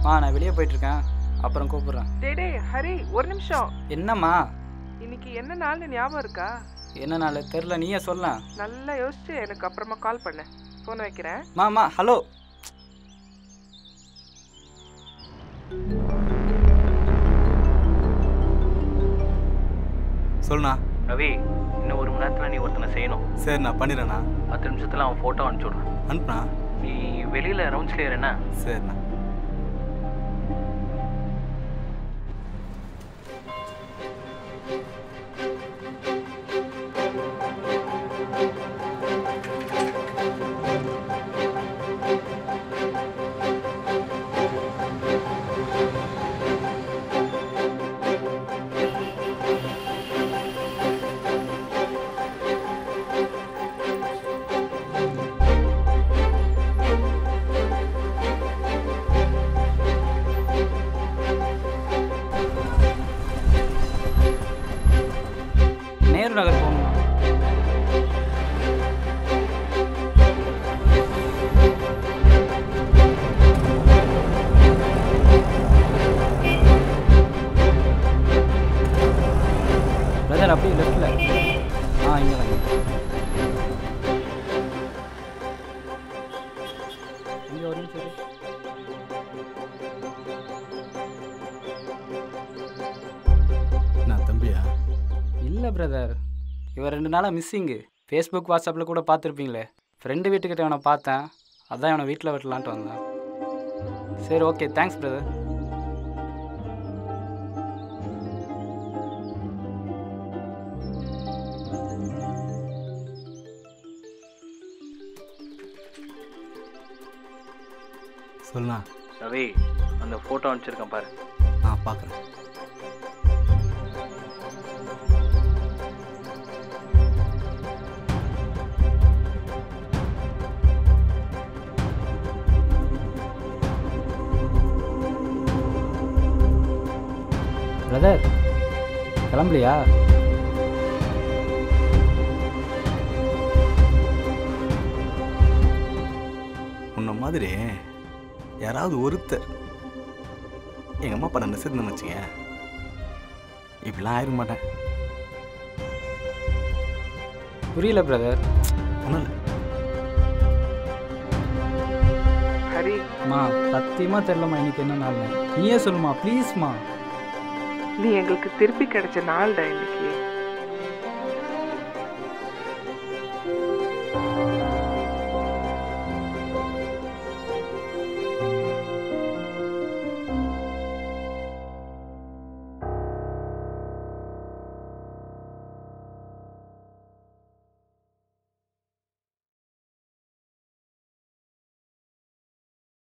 ஆ நான் வெளியே போயிட்டுருக்கேன் அப்புறம் கூப்பிட்றேன் டேய் டேய் ஹரி ஒரு நிமிஷம் என்னம்மா இன்னைக்கு என்ன நாள்னு ஞாபகம் இருக்கா என்ன நாள் தெரில நீயே சொல்ல நல்லா யோசிச்சு எனக்கு அப்புறமா கால் பண்ணு ஃபோன் வைக்கிறேன் மாமா ஹலோ சொல்லுண்ணா ரவி இன்னும் ஒரு மணி நேரத்தில் நீ ஒருத்தனை செய்யணும் சரி நான் பண்ணிடுறேண்ணா பத்து நிமிஷத்தில் அவன் ஃபோட்டோ அனுப்பிச்சி விட்றான் அனுப்புண்ணா நீ வெளியில் ரவுண்ட்ஸ் கிளியர் என்ன சரிண்ணா நேரு நகர் போகணுமா பிரதர் அப்படியே லெஃப்டில் ஆ இங்கே வாங்க இங்கே ஒரு நிமிஷம் இரு. நான் தம்பியா இல்லை பிரதர் இவன் ரெண்டு நாளாக மிஸ்ஸிங்கு ஃபேஸ்புக் வாட்ஸ்அப்பில் கூட பார்த்துருப்பீங்களே ஃப்ரெண்டு வீட்டுக்கிட்ட இவனை பார்த்தேன் அதான் இவனை வீட்டில் விட்டலான்ட்டு வந்தேன் சரி ஓகே தேங்க்ஸ் பிரதர் சொல்லுண்ணா ரவி அந்த ஃபோட்டோ அனுப்பிச்சிருக்கேன் பாரு நான் பார்க்குறேன் பிரதர் கிளம்பலையா உன்ன மாதிரி யாராவது ஒருத்தர் எங்கள் அம்மா அப்பா நான் சேர்ந்து வச்சுங்க இப்படிலாம் ஆயிட மாட்டேன் புரியல பிரதர் ஒன்றும் இல்லை ஹரி அம்மா சத்தியமாக தெரிலம்மா இன்னைக்கு என்ன நாள்னு நீயே சொல்லுமா ப்ளீஸ்மா நீ எங்களுக்கு திருப்பி கிடைச்ச நாள்டா இன்னைக்கு